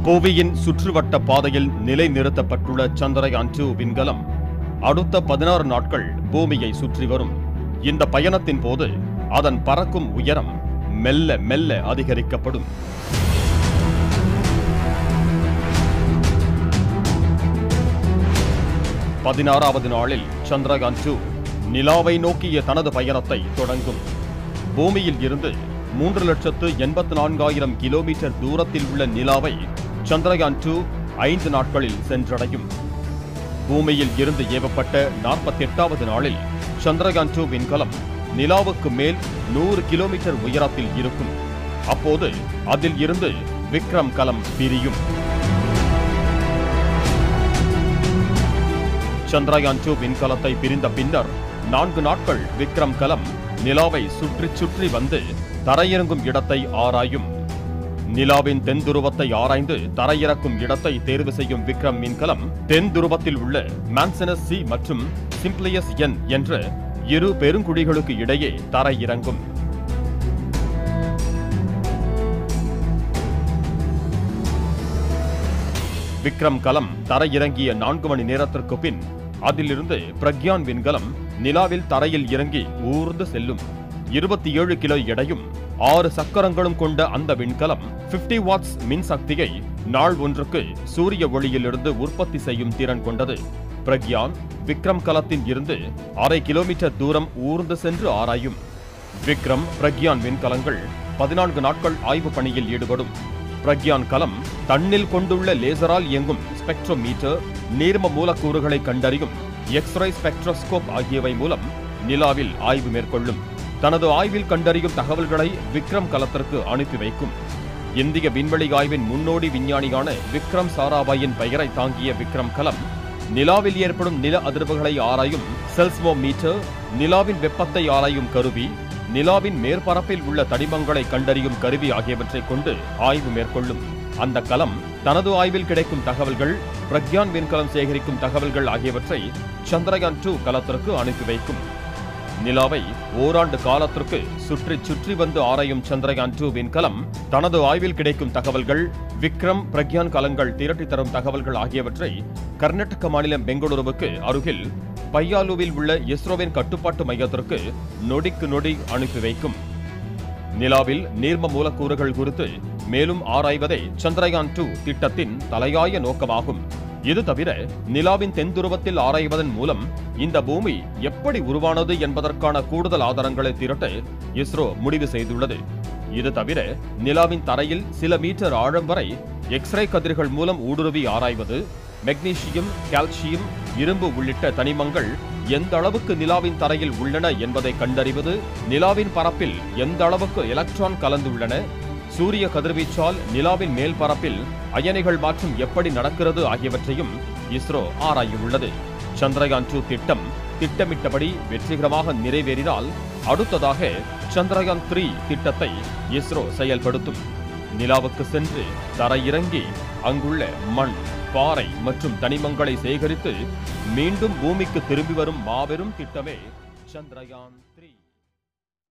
புவியின் சுற்றுவட்ட பாதையில் நிலைநிறுத்தப்பட்டுள்ள சந்திரயான் டூ விண்கலம் அடுத்த பதினாறு நாட்கள் பூமியை சுற்றி வரும் இந்த பயணத்தின் போது அதன் பறக்கும் உயரம் மெல்ல மெல்ல அதிகரிக்கப்படும் பதினாறாவது நாளில் சந்திரயான் டூ நிலாவை நோக்கிய தனது பயணத்தை தொடங்கும் பூமியில் இருந்து மூன்று லட்சத்து எண்பத்து நான்காயிரம் கிலோமீட்டர் தூரத்தில் உள்ள நிலாவை சந்திரயான் டூ ஐந்து நாட்களில் சென்றடையும் பூமியில் இருந்து ஏவப்பட்ட நாற்பத்தி எட்டாவது நாளில் சந்திரயான் டூ விண்கலம் நிலாவுக்கு மேல் நூறு கிலோமீட்டர் உயரத்தில் இருக்கும் அப்போது அதில் இருந்து விக்ரம் கலம் பிரியும் சந்திரயான் டூ விண்கலத்தை பிரிந்த பின்னர் நான்கு நாட்கள் விக்ரம் கலம் நிலாவை சுற்றி சுற்றி வந்து தரையிறங்கும் இடத்தை ஆராயும் நிலாவின் தென் துருவத்தை ஆராய்ந்து தரையிறக்கும் இடத்தை தேர்வு செய்யும் விக்ரம் விண்கலம் தென் துருவத்தில் உள்ள மான்சனஸ் சி மற்றும் சிம்ப்ளியஸ் என் என்ற இரு பெருங்குழிகளுக்கு இடையே தரையிறங்கும் விக்ரம் கலம் தரையிறங்கிய நான்கு மணி நேரத்திற்கு பின் அதிலிருந்து பிரக்யான் விண்கலம் நிலாவில் தரையில் இறங்கி ஊர்ந்து செல்லும் இருபத்தி ஏழு கிலோ எடையும் ஆறு சக்கரங்களும் கொண்ட அந்த விண்கலம் 50 வாட்ஸ் மின் சக்தியை நாள் ஒன்றுக்கு சூரிய ஒளியிலிருந்து உற்பத்தி செய்யும் திறன் கொண்டது பிரக்யான் விக்ரம் கலத்தின் இருந்து அரை கிலோமீட்டர் தூரம் ஊர்ந்து சென்று ஆராயும் விக்ரம் பிரக்யான் விண்கலங்கள் பதினான்கு நாட்கள் ஆய்வு பணியில் ஈடுபடும் பிரக்யான் கலம் தன்னில் கொண்டுள்ள லேசரால் இயங்கும் ஸ்பெக்ட்ரோமீட்டர் நீர்ம மூலக்கூறுகளை கண்டறியும் எக்ஸ்ரே ஸ்பெக்ட்ரோஸ்கோப் ஆகியவை மூலம் நிலாவில் ஆய்வு மேற்கொள்ளும் தனது ஆய்வில் கண்டறியும் தகவல்களை விக்ரம் கலத்திற்கு அனுப்பி வைக்கும் இந்திய விண்வெளி ஆய்வின் முன்னோடி விஞ்ஞானியான விக்ரம் சாராபாயின் பெயரை தாங்கிய விக்ரம் கலம் நிலாவில் ஏற்படும் நில அதிர்வுகளை ஆராயும் செல்ஸ்மோமீட்டர் நிலாவின் வெப்பத்தை ஆராயும் கருவி நிலாவின் மேற்பரப்பில் உள்ள தடிமங்களை கண்டறியும் கருவி ஆகியவற்றை கொண்டு ஆய்வு மேற்கொள்ளும் அந்த கலம் தனது ஆய்வில் கிடைக்கும் தகவல்கள் பிரக்யான் விண்கலம் சேகரிக்கும் தகவல்கள் ஆகியவற்றை சந்திரயான் டூ கலத்திற்கு அனுப்பி வைக்கும் நிலாவை ஓராண்டு காலத்திற்கு சுற்றி சுற்றி வந்து ஆராயும் சந்திரயான் டூ விண்கலம் தனது ஆய்வில் கிடைக்கும் தகவல்கள் விக்ரம் பிரக்யான் கலங்கள் திரட்டி தரும் தகவல்கள் ஆகியவற்றை கர்நாடக மாநிலம் பெங்களூருவுக்கு அருகில் பையாலுவில் உள்ள இஸ்ரோவின் கட்டுப்பாட்டு மையத்திற்கு நொடிக்கு நொடி அனுப்பி வைக்கும் நிலாவில் நீர்ம மூலக்கூறுகள் குறித்து மேலும் ஆராய்வதே சந்திரயான் டூ திட்டத்தின் தலையாய நோக்கமாகும் இது தவிர நிலாவின் தென் துருவத்தில் ஆராய்வதன் மூலம் இந்த பூமி எப்படி உருவானது என்பதற்கான கூடுதல் ஆதாரங்களை திரட்ட இஸ்ரோ முடிவு செய்துள்ளது இது தவிர நிலாவின் தரையில் சில மீட்டர் ஆழம் வரை எக்ஸ்ரே கதிர்கள் மூலம் ஊடுருவி ஆராய்வது மெக்னீசியம் கால்சியம் இரும்பு உள்ளிட்ட தனிமங்கள் எந்த அளவுக்கு நிலாவின் தரையில் உள்ளன என்பதை கண்டறிவது நிலாவின் பரப்பில் எந்த அளவுக்கு எலக்ட்ரான் கலந்துள்ளன சூரிய கதிர்வீச்சால் நிலாவின் மேல் பரப்பில் அயனிகள் மாற்றம் எப்படி நடக்கிறது ஆகியவற்றையும் இஸ்ரோ ஆராயவுள்ளது சந்திரயான் டூ திட்டம் திட்டமிட்டபடி வெற்றிகரமாக நிறைவேறினால் அடுத்ததாக சந்திரயான் த்ரீ திட்டத்தை இஸ்ரோ செயல்படுத்தும் நிலாவுக்கு சென்று தரையிறங்கி அங்குள்ள மண் பாறை மற்றும் தனிமங்களை சேகரித்து மீண்டும் பூமிக்கு திரும்பி வரும் மாபெரும் திட்டமே சந்திரயான் த்ரீ